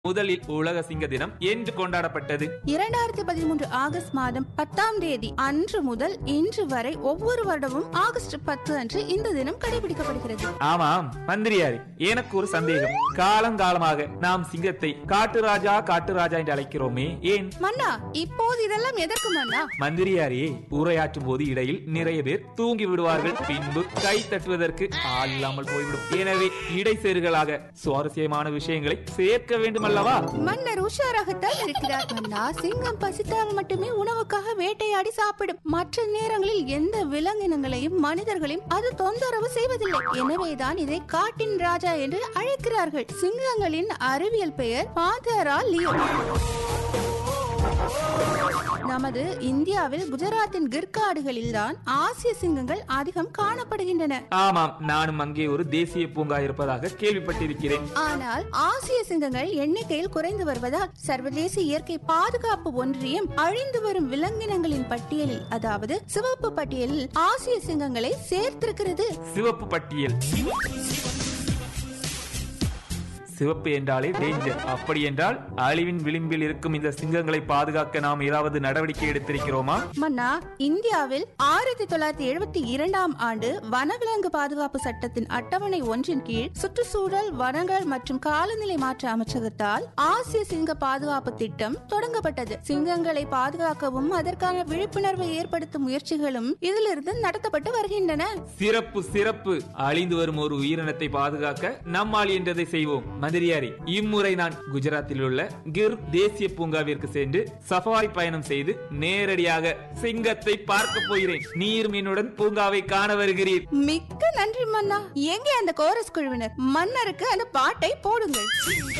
முதலில் உலக சிங்க தினம் என்று கொண்டாடப்பட்டது இரண்டாயிரத்தி பதிமூன்று ஆகஸ்ட் மாதம் பத்தாம் தேதி அன்று முதல் இன்று வரை ஒவ்வொரு வருடமும் ஆகஸ்ட் பத்து அன்று இந்த தினம் கடைபிடிக்கப்படுகிறது ஆமாம் மந்திரியாரி எனக்கு ஒரு சந்தேகம் காலங்காலமாக நாம் சிங்கத்தை காட்டு ராஜா காட்டு ராஜா என்று அழைக்கிறோமே ஏன் மன்னா இப்போது இதெல்லாம் எதற்கு மன்னா மந்திரியாரியே உரையாற்றும் போது இடையில் நிறைய பேர் தூங்கி விடுவார்கள் பின்பு கை தட்டுவதற்கு ஆள் இல்லாமல் போய்விடும் எனவே இடைசேறுகளாக சுவாரஸ்யமான விஷயங்களை சேர்க்க வேண்டும் அல்லவா மன்னர் உஷாராகத்தான் இருக்கிறார் மன்னா சிங்கம் பசித்தால் மட்டுமே உணவுக்காக வேட்டையாடி சாப்பிடும் மற்ற நேரங்களில் எந்த விலங்கினங்களையும் மனிதர்களையும் அது தொந்தரவு செய்வதில்லை எனவேதான் இதை காட்டின் ராஜா என்று அழைக்கிறார்கள் சிங்கங்களின் அறிவியல் பெயர் பாந்தரா லியோ நமது இந்தியாவில் குஜராத்தின் கிர்காடுகளில் தான் ஆசிய சிங்கங்கள் அதிகம் காணப்படுகின்றன ஆமாம் நானும் அங்கே ஒரு தேசிய பூங்கா இருப்பதாக கேள்விப்பட்டிருக்கிறேன் ஆனால் ஆசிய சிங்கங்கள் எண்ணிக்கையில் குறைந்து வருவதால் சர்வதேச இயற்கை பாதுகாப்பு ஒன்றியம் அழிந்து வரும் விலங்கினங்களின் பட்டியலில் அதாவது சிவப்பு பட்டியலில் ஆசிய சிங்கங்களை சேர்த்திருக்கிறது சிவப்பு பட்டியல் சிவப்பு என்றாலே டேஞ்சர் அப்படி என்றால் அழிவின் விளிம்பில் இருக்கும் இந்த சிங்கங்களை பாதுகாக்க நாம் ஏதாவது நடவடிக்கை எடுத்திருக்கிறோமா மன்னா இந்தியாவில் ஆயிரத்தி தொள்ளாயிரத்தி எழுபத்தி இரண்டாம் ஆண்டு வனவிலங்கு பாதுகாப்பு சட்டத்தின் அட்டவணை ஒன்றின் கீழ் சுற்றுச்சூழல் வனங்கள் மற்றும் காலநிலை மாற்ற அமைச்சகத்தால் ஆசிய சிங்க பாதுகாப்பு திட்டம் தொடங்கப்பட்டது சிங்கங்களை பாதுகாக்கவும் அதற்கான விழிப்புணர்வை ஏற்படுத்தும் முயற்சிகளும் இதிலிருந்து நடத்தப்பட்டு வருகின்றன சிறப்பு சிறப்பு அழிந்து வரும் ஒரு உயிரினத்தை பாதுகாக்க நம்மால் என்றதை செய்வோம் மந்திரியாரி இம்முறை நான் குஜராத்தில் உள்ள கிர் தேசிய பூங்காவிற்கு சென்று சஃபாரி பயணம் செய்து நேரடியாக சிங்கத்தை பார்க்க போகிறேன் நீர் மீனுடன் பூங்காவை காண வருகிறீர் மிக்க நன்றி மன்னா எங்கே அந்த கோரஸ் குழுவினர் மன்னருக்கு அந்த பாட்டை போடுங்கள்